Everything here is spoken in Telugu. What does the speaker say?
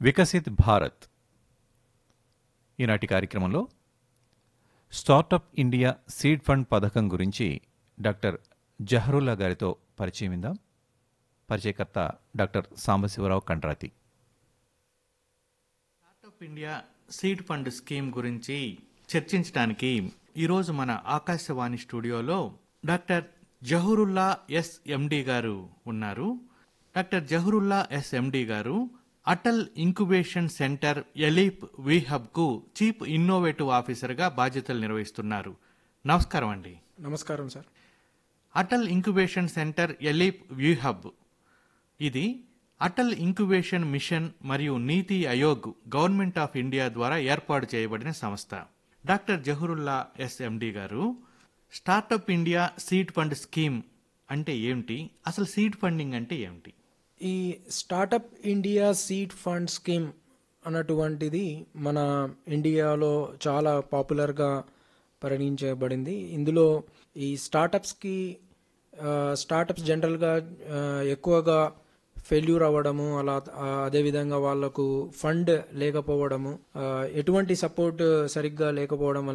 వికసిత్ భారత్ ఈనాటి కార్యక్రమంలో స్టార్టప్ ఇండియా సీడ్ ఫండ్ పథకం గురించి డాక్టర్ జహరుల్లా గారితో పరిచయం ఇందాం పరిచయకర్త doctor Sambasivarao Kandrathi startup India seed fund scheme గురించి చర్చించడానికి ఈరోజు మన ఆకాశవాణి స్టూడియోలో డాక్టర్ జహూరుల్లా ఎస్ ఎండి గారు ఉన్నారు డాక్టర్ జహూరుల్లా ఎస్ ఎండి గారు అటల్ ఇంక్యుబేషన్ సెంటర్ ఎలీప్ కు చీఫ్ ఇన్నోవేటివ్ ఆఫీసర్గా బాధ్యతలు నిర్వహిస్తున్నారు నమస్కారం అండి నమస్కారం sir Atal incubation centre ALEAP WeHub ఇది అటల్ ఇంక్యుబేషన్ మిషన్ మరియు నీతి ఆయోగ్ గవర్నమెంట్ ఆఫ్ ఇండియా ద్వారా ఏర్పాటు చేయబడిన సంస్థ డాక్టర్ జహూరుల్లా ఎస్ ఎండి గారు startup India seed fund scheme అంటే ఏమిటి అసలు సీడ్ ఫండింగ్ అంటే ఏమిటి ఈ startup India seed fund scheme అన్నటువంటిది మన ఇండియాలో చాలా పాపులర్గా పరిగణించబడింది ఇందులో ఈ స్టార్టప్స్కి స్టార్టప్స్ జనరల్గా ఆ, ఎక్కువగా ఫెయిల్యూర్ అవ్వడము అలా ఆ, అదేవిధంగా వాళ్ళకు ఫండ్ లేకపోవడము ఆ, ఎటువంటి సపోర్ట్ సరిగ్గా లేకపోవడం వలన